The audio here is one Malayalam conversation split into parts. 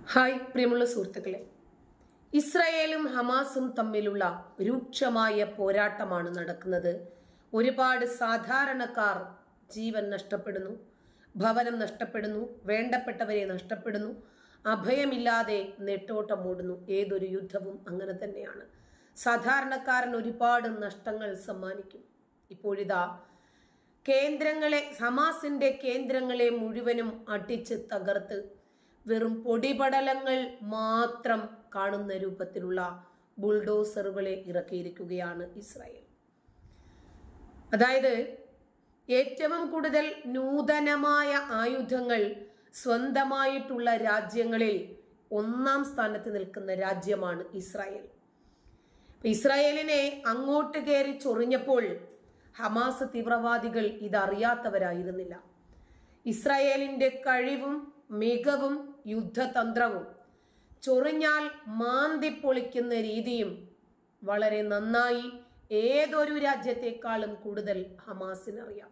ഹായ് പ്രിയമുള്ള സുഹൃത്തുക്കളെ ഇസ്രായേലും ഹമാസും തമ്മിലുള്ള രൂക്ഷമായ പോരാട്ടമാണ് നടക്കുന്നത് ഒരുപാട് സാധാരണക്കാർ ജീവൻ നഷ്ടപ്പെടുന്നു ഭവനം നഷ്ടപ്പെടുന്നു വേണ്ടപ്പെട്ടവരെ നഷ്ടപ്പെടുന്നു അഭയമില്ലാതെ നെട്ടോട്ടം ഓടുന്നു ഏതൊരു യുദ്ധവും അങ്ങനെ തന്നെയാണ് സാധാരണക്കാരൻ ഒരുപാട് നഷ്ടങ്ങൾ സമ്മാനിക്കും ഇപ്പോഴിതാ കേന്ദ്രങ്ങളെ ഹമാസിന്റെ കേന്ദ്രങ്ങളെ മുഴുവനും അടിച്ച് തകർത്ത് വെറും പൊടിപടലങ്ങൾ മാത്രം കാണുന്ന രൂപത്തിലുള്ള ബുൾഡോസറുകളെ ഇറക്കിയിരിക്കുകയാണ് ഇസ്രായേൽ അതായത് ഏറ്റവും കൂടുതൽ നൂതനമായ ആയുധങ്ങൾ സ്വന്തമായിട്ടുള്ള രാജ്യങ്ങളിൽ ഒന്നാം സ്ഥാനത്ത് നിൽക്കുന്ന രാജ്യമാണ് ഇസ്രായേൽ ഇസ്രായേലിനെ അങ്ങോട്ട് കയറി ചൊറിഞ്ഞപ്പോൾ ഹമാസ് തീവ്രവാദികൾ ഇതറിയാത്തവരായിരുന്നില്ല ഇസ്രായേലിന്റെ കഴിവും മികവും യുദ്ധതന്ത്രവും ചൊറിഞ്ഞാൽ മാന്തി പൊളിക്കുന്ന രീതിയും വളരെ നന്നായി ഏതൊരു രാജ്യത്തെക്കാളും കൂടുതൽ ഹമാസിനറിയാം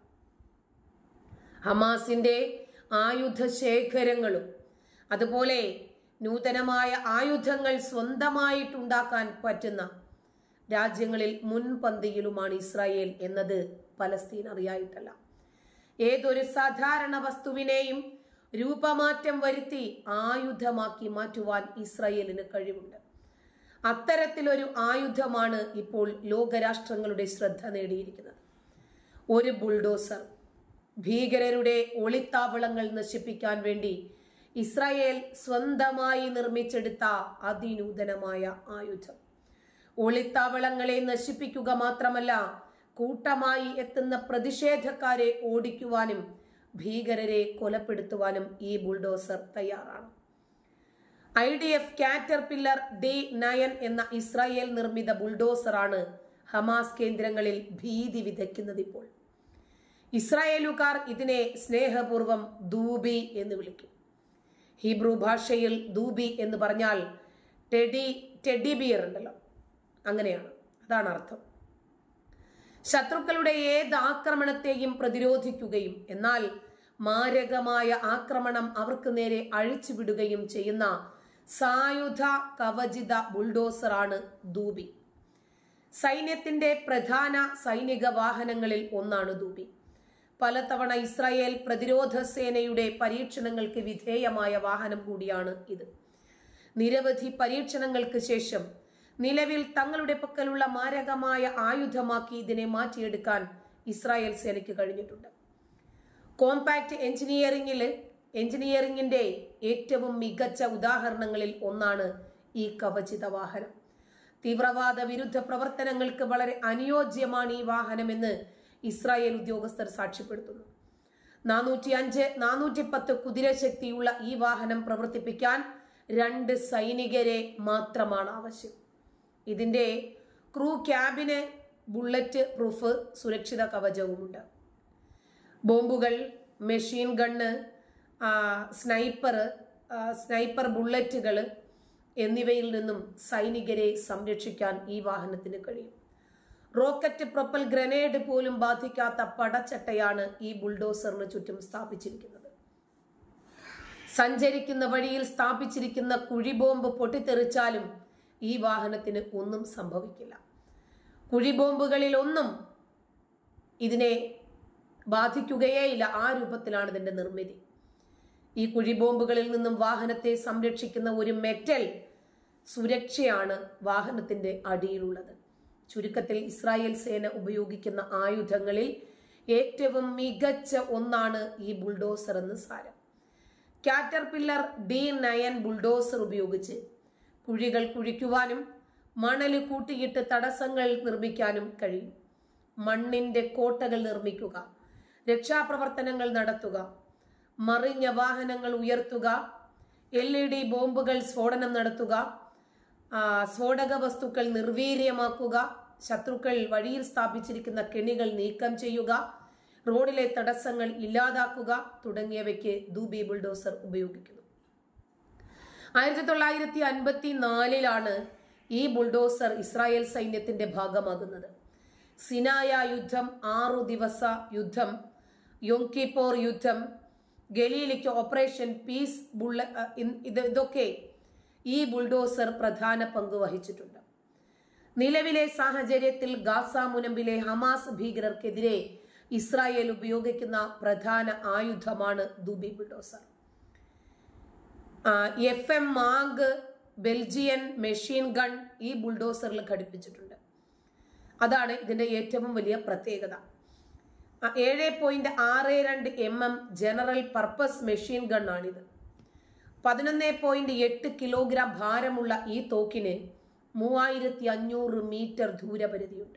ഹമാസിന്റെ ആയുധ ശേഖരങ്ങളും അതുപോലെ നൂതനമായ ആയുധങ്ങൾ സ്വന്തമായിട്ടുണ്ടാക്കാൻ പറ്റുന്ന രാജ്യങ്ങളിൽ മുൻപന്തിയിലുമാണ് ഇസ്രായേൽ എന്നത് പലസ്തീൻ അറിയായിട്ടല്ല ഏതൊരു സാധാരണ വസ്തുവിനെയും രൂപമാറ്റം വരുത്തി ആയുധമാക്കി മാറ്റുവാൻ ഇസ്രായേലിന് കഴിവുണ്ട് അത്തരത്തിലൊരു ആയുധമാണ് ഇപ്പോൾ ലോകരാഷ്ട്രങ്ങളുടെ ശ്രദ്ധ നേടിയിരിക്കുന്നത് ഒരു ബുൾഡോസർ ഭീകരരുടെ ഒളിത്താവളങ്ങൾ നശിപ്പിക്കാൻ വേണ്ടി ഇസ്രായേൽ സ്വന്തമായി നിർമ്മിച്ചെടുത്ത അതിനൂതനമായ ആയുധം ഒളിത്താവളങ്ങളെ നശിപ്പിക്കുക മാത്രമല്ല കൂട്ടമായി എത്തുന്ന പ്രതിഷേധക്കാരെ ഓടിക്കുവാനും ഭീകരരെ കൊലപ്പെടുത്തുവാനും ഈ ബുൾഡോസർ തയ്യാറാണ് I D F Caterpillar D nine എന്ന ഇസ്രായേൽ നിർമ്മിത ബുൾഡോസറാണ് ഹമാസ് കേന്ദ്രങ്ങളിൽ ഭീതി വിതയ്ക്കുന്നത് ഇപ്പോൾ ഇസ്രായേലുകാർ ഇതിനെ സ്നേഹപൂർവം ദൂബി എന്ന് വിളിക്കും ഹീബ്രു ഭാഷയിൽ ദൂബി എന്ന് പറഞ്ഞാൽ ടെഡി ടെഡി ബിയർ ഉണ്ടല്ലോ അങ്ങനെയാണ് അതാണ് അർത്ഥം ശത്രുക്കളുടെ ഏത് ആക്രമണത്തെയും പ്രതിരോധിക്കുകയും എന്നാൽ മാരകമായ ആക്രമണം അവർക്ക് നേരെ അഴിച്ചുവിടുകയും ചെയ്യുന്ന സായുധ കവചിത ബുൾഡോസറാണ് ദൂബി സൈന്യത്തിന്റെ പ്രധാന സൈനിക വാഹനങ്ങളിൽ ഒന്നാണ് ദൂബി പലതവണ ഇസ്രായേൽ പ്രതിരോധ സേനയുടെ പരീക്ഷണങ്ങൾക്ക് വിധേയമായ വാഹനം കൂടിയാണ് ഇത് നിരവധി പരീക്ഷണങ്ങൾക്ക് ശേഷം നിലവിൽ തങ്ങളുടെ പക്കലുള്ള മാരകമായ ആയുധമാക്കി ഇതിനെ മാറ്റിയെടുക്കാൻ ഇസ്രായേൽ സേനയ്ക്ക് കഴിഞ്ഞിട്ടുണ്ട് കോമ്പാക്ട് എഞ്ചിനീയറിംഗിൽ എഞ്ചിനീയറിംഗിന്റെ ഏറ്റവും മികച്ച ഉദാഹരണങ്ങളിൽ ഒന്നാണ് ഈ കവചിത വാഹനം തീവ്രവാദ വിരുദ്ധ പ്രവർത്തനങ്ങൾക്ക് വളരെ അനുയോജ്യമാണ് ഈ വാഹനമെന്ന് ഇസ്രായേൽ ഉദ്യോഗസ്ഥർ സാക്ഷ്യപ്പെടുത്തുന്നു നാനൂറ്റി അഞ്ച് നാനൂറ്റി പത്ത് കുതിരശക്തിയുള്ള ഈ വാഹനം പ്രവർത്തിപ്പിക്കാൻ രണ്ട് സൈനികരെ മാത്രമാണ് ആവശ്യം ഇതിന്റെ ക്രൂ ക്യാബിന് ബുള്ളറ്റ് പ്രൂഫ് സുരക്ഷിത കവചവുമുണ്ട് ബോംബുകൾ മെഷീൻ ഗണ്ണ് സ്നൈപ്പർ സ്നൈപ്പർ ബുള്ളറ്റുകൾ എന്നിവയിൽ നിന്നും സൈനികരെ സംരക്ഷിക്കാൻ ഈ വാഹനത്തിന് കഴിയും റോക്കറ്റ് പ്രൊപ്പൽ ഗ്രനേഡ് പോലും ബാധിക്കാത്ത പടച്ചട്ടയാണ് ഈ ബുൾഡോസറിന് ചുറ്റും സ്ഥാപിച്ചിരിക്കുന്നത് സഞ്ചരിക്കുന്ന വഴിയിൽ സ്ഥാപിച്ചിരിക്കുന്ന കുഴിബോംബ് പൊട്ടിത്തെറിച്ചാലും ഈ വാഹനത്തിന് ഒന്നും സംഭവിക്കില്ല കുഴിബോംബുകളിൽ ഒന്നും ഇതിനെ ബാധിക്കുകയേയില്ല ആ രൂപത്തിലാണ് ഇതിന്റെ നിർമ്മിതി ഈ കുഴിബോംബുകളിൽ നിന്നും വാഹനത്തെ സംരക്ഷിക്കുന്ന ഒരു മെറ്റൽ സുരക്ഷയാണ് വാഹനത്തിന്റെ അടിയിലുള്ളത് ചുരുക്കത്തിൽ ഇസ്രായേൽ സേന ഉപയോഗിക്കുന്ന ആയുധങ്ങളിൽ ഏറ്റവും മികച്ച ഒന്നാണ് ഈ ബുൾഡോസർ എന്ന് സാരം Caterpillar D nine bulldozer ഉപയോഗിച്ച് കുഴികൾ കുഴിക്കുവാനും മണൽ കൂട്ടിയിട്ട് തടസ്സങ്ങൾ നിർമ്മിക്കാനും കഴിയും മണ്ണിന്റെ കോട്ടകൾ നിർമ്മിക്കുക രക്ഷാപ്രവർത്തനങ്ങൾ നടത്തുക മറിഞ്ഞ വാഹനങ്ങൾ ഉയർത്തുക എൽ ഇ ഡി ബോംബുകൾ സ്ഫോടനം നടത്തുക സ്ഫോടക വസ്തുക്കൾ നിർവീര്യമാക്കുക ശത്രുക്കൾ വഴിയിൽ സ്ഥാപിച്ചിരിക്കുന്ന കെണികൾ നീക്കം ചെയ്യുക റോഡിലെ തടസ്സങ്ങൾ ഇല്ലാതാക്കുക തുടങ്ങിയവയ്ക്ക് ദൂബി ബുൾഡോസർ ഉപയോഗിക്കുന്നു ആയിരത്തി തൊള്ളായിരത്തി അൻപത്തി നാലിലാണ് ഈ ബുൾഡോസർ ഇസ്രായേൽ സൈന്യത്തിന്റെ ഭാഗമാകുന്നത് സിനായ യുദ്ധം ആറു ദിവസ യുദ്ധം യോങ്കിപ്പോർ യുദ്ധം ഗലീലിക്ക് ഓപ്പറേഷൻ പീസ് ബുള്ള അഹ് ഇൻ- ഇത് ഇതൊക്കെ ഈ ബുൾഡോസർ പ്രധാന പങ്ക് വഹിച്ചിട്ടുണ്ട് നിലവിലെ സാഹചര്യത്തിൽ ഗാസ മുനമ്പിലെ ഹമാസ് ഭീകരർക്കെതിരെ ഇസ്രായേൽ ഉപയോഗിക്കുന്ന പ്രധാന ആയുധമാണ് ദുബി bulldozer F M MAG Belgian machine gun ഈ ബുൾഡോസറിൽ ഘടിപ്പിച്ചിട്ടുണ്ട് അതാണ് ഇതിന്റെ ഏറ്റവും വലിയ പ്രത്യേകത ഏഴ് പോയിന്റ് ആറ് രണ്ട് M M general purpose machine gun ആണിത് പതിനൊന്ന് പോയിന്റ് എട്ട് കിലോഗ്രാം ഭാരമുള്ള ഈ തോക്കിന് മൂവായിരത്തി അഞ്ഞൂറ് മീറ്റർ ദൂരപരിധിയുണ്ട്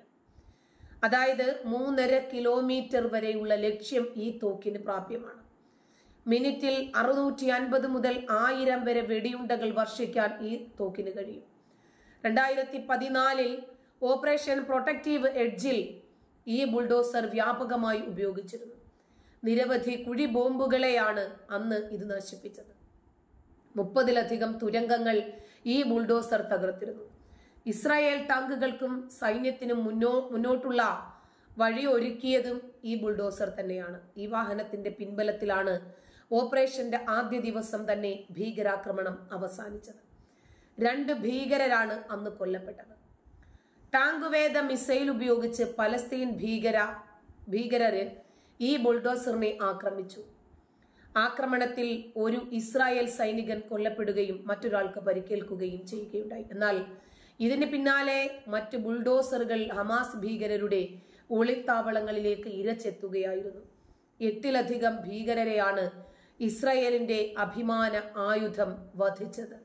അതായത് മൂന്നര കിലോമീറ്റർ വരെയുള്ള ലക്ഷ്യം ഈ തോക്കിന് പ്രാപ്യമാണ് മിനിറ്റിൽ അറുന്നൂറ്റി അൻപത് മുതൽ ആയിരം വരെ വെടിയുണ്ടകൾ വർഷിക്കാൻ ഈ തോക്കിന് കഴിയും രണ്ടായിരത്തി പതിനാലിൽ ഓപ്പറേഷൻ പ്രൊട്ടക്റ്റീവ് എഡ്ജിൽ ഈ ബുൾഡോസർ വ്യാപകമായി ഉപയോഗിച്ചിരുന്നു നിരവധി കുഴി ബോംബുകളെയാണ് അന്ന് ഇത് നശിപ്പിച്ചത് മുപ്പതിലധികം തുരങ്കങ്ങൾ ഈ ബുൾഡോസർ തകർത്തിരുന്നു ഇസ്രായേൽ ടാങ്കുകൾക്കും സൈന്യത്തിനും മുന്നോ മുന്നോട്ടുള്ള വഴി ഒരുക്കിയതും ഈ ബുൾഡോസർ തന്നെയാണ് ഈ വാഹനത്തിന്റെ പിൻബലത്തിലാണ് ഓപ്പറേഷന്റെ ആദ്യ ദിവസം തന്നെ ഭീകരാക്രമണം അവസാനിച്ചത് രണ്ട് ഭീകരരാണ് അന്ന് കൊല്ലപ്പെട്ടത് ടാങ്കുവേദ മിസൈൽ ഉപയോഗിച്ച് പലസ്തീൻ ഭീകര ഭീകരര് ഈ ബുൾഡോസറിനെ ആക്രമിച്ചു ആക്രമണത്തിൽ ഒരു ഇസ്രായേൽ സൈനികൻ കൊല്ലപ്പെടുകയും മറ്റൊരാൾക്ക് പരിക്കേൽക്കുകയും ചെയ്യുകയുണ്ടായി എന്നാൽ ഇതിന് പിന്നാലെ മറ്റ് ബുൾഡോസറുകൾ ഹമാസ് ഭീകരരുടെ ഒളിത്താവളങ്ങളിലേക്ക് ഇരച്ചെത്തുകയായിരുന്നു എട്ടിലധികം ഭീകരരെയാണ് ഇസ്രായേലിന്റെ അഭിമാന ആയുധം വധിച്ചത്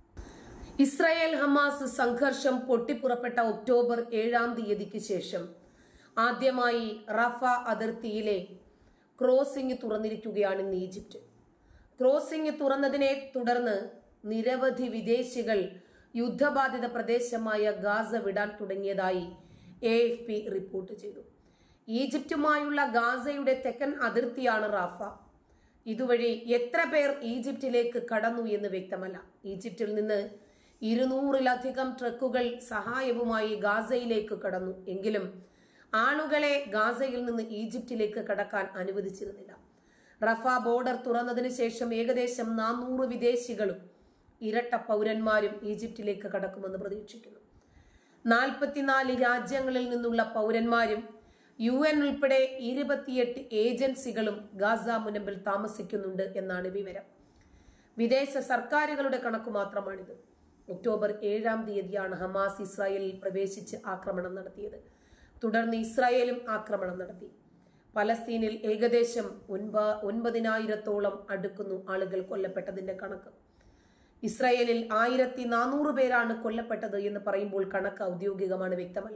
ഇസ്രായേൽ ഹമാസ് സംഘർഷം പൊട്ടിപ്പുറപ്പെട്ട ഒക്ടോബർ ഏഴാം തീയതിക്ക് ശേഷം ആദ്യമായി റഫ അതിർത്തിയിലെ ക്രോസിംഗ് തുറന്നിരിക്കുകയാണ് ഇന്ന് ഈജിപ്റ്റ് ക്രോസിംഗ് തുറന്നതിനെ തുടർന്ന് നിരവധി വിദേശികൾ യുദ്ധബാധിത പ്രദേശമായ ഗാസ വിടാൻ തുടങ്ങിയതായി എ എഫ് പി റിപ്പോർട്ട് ചെയ്തു ഈജിപ്തുമായുള്ള ഗാസയുടെ തെക്കൻ അതിർത്തിയാണ് റാഫ ഇതുവഴി എത്ര പേർ ഈജിപ്തിലേക്ക് കടന്നു എന്ന് വ്യക്തമല്ല ഈജിപ്തിൽ നിന്ന് ഇരുന്നൂറിലധികം ട്രക്കുകൾ സഹായവുമായി ഗാസയിലേക്ക് കടന്നു എങ്കിലും ആളുകളെ ഗാസയിൽ നിന്ന് ഈജിപ്തിലേക്ക് കടക്കാൻ അനുവദിച്ചിരുന്നില്ല റഫ ബോർഡർ തുറന്നതിന് ശേഷം ഏകദേശം നാനൂറ് വിദേശികളും ഇരട്ട പൗരന്മാരും ഈജിപ്തിലേക്ക് കടക്കുമെന്ന് പ്രതീക്ഷിക്കുന്നു നാൽപ്പത്തിനാല് രാജ്യങ്ങളിൽ നിന്നുള്ള പൗരന്മാരും യു എൻ ഉൾപ്പെടെ ഇരുപത്തിയെട്ട് ഏജൻസികളും ഗാസ മുനമ്പിൽ താമസിക്കുന്നുണ്ട് എന്നാണ് വിവരം വിദേശ സർക്കാരുകളുടെ കണക്ക് മാത്രമാണിത് ഒക്ടോബർ ഏഴാം തീയതിയാണ് ഹമാസ് ഇസ്രായേലിൽ പ്രവേശിച്ച് ആക്രമണം നടത്തിയത് തുടർന്ന് ഇസ്രായേലും ആക്രമണം നടത്തി പലസ്തീനിൽ ഏകദേശം ഒൻപ ഒൻപതിനായിരത്തോളം അടുക്കുന്നു ആളുകൾ കൊല്ലപ്പെട്ടതിന്റെ കണക്ക് ഇസ്രായേലിൽ ആയിരത്തി നാനൂറ് പേരാണ് കൊല്ലപ്പെട്ടത് എന്ന് പറയുമ്പോൾ കണക്ക് ഔദ്യോഗികമാണ് വ്യക്തമല്ല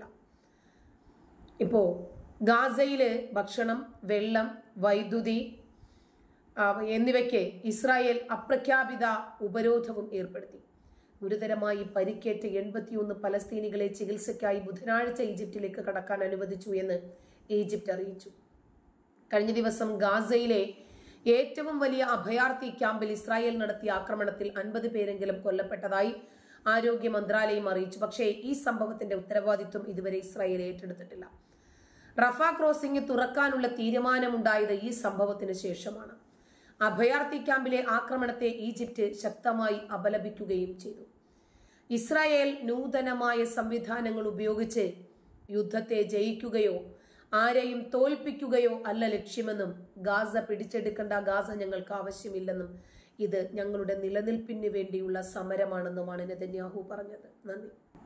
ഇപ്പോ ഗാസയില് ഭക്ഷണം വെള്ളം വൈദ്യുതി ആ, എന്നിവയ്ക്ക് ഇസ്രായേൽ അപ്രഖ്യാപിത ഉപരോധവും ഏർപ്പെടുത്തി ഗുരുതരമായി പരിക്കേറ്റ എൺപത്തിയൊന്ന് പലസ്തീനികളെ ചികിത്സയ്ക്കായി ബുധനാഴ്ച ഈജിപ്തിലേക്ക് കടക്കാൻ അനുവദിച്ചു എന്ന് ഈജിപ്ത് അറിയിച്ചു കഴിഞ്ഞ ദിവസം ഗാസയിലെ ഏറ്റവും വലിയ അഭയാർത്ഥി ക്യാമ്പിൽ ഇസ്രായേൽ നടത്തിയ ആക്രമണത്തിൽ അൻപത് പേരെങ്കിലും കൊല്ലപ്പെട്ടതായി ആരോഗ്യ മന്ത്രാലയം അറിയിച്ചു പക്ഷേ ഈ സംഭവത്തിന്റെ ഉത്തരവാദിത്വം ഇതുവരെ ഇസ്രായേൽ ഏറ്റെടുത്തിട്ടില്ല റഫ ക്രോസിംഗ് തുറക്കാനുള്ള തീരുമാനമുണ്ടായത് ഈ സംഭവത്തിന് ശേഷമാണ് അഭയാർത്ഥി ക്യാമ്പിലെ ആക്രമണത്തെ ഈജിപ്റ്റ് ശക്തമായി അപലപിക്കുകയും ചെയ്തു ഇസ്രായേൽ നൂതനമായ സംവിധാനങ്ങൾ ഉപയോഗിച്ച് യുദ്ധത്തെ ജയിക്കുകയോ ആരെയും തോൽപ്പിക്കുകയോ അല്ല ലക്ഷ്യമെന്നും ഗാസ പിടിച്ചെടുക്കേണ്ട ഗാസ ഞങ്ങൾക്ക് ആവശ്യമില്ലെന്നും ഇത് ഞങ്ങളുടെ നിലനിൽപ്പിന് വേണ്ടിയുള്ള സമരമാണെന്നുമാണ് നെതന്യാഹു പറഞ്ഞത് നന്ദി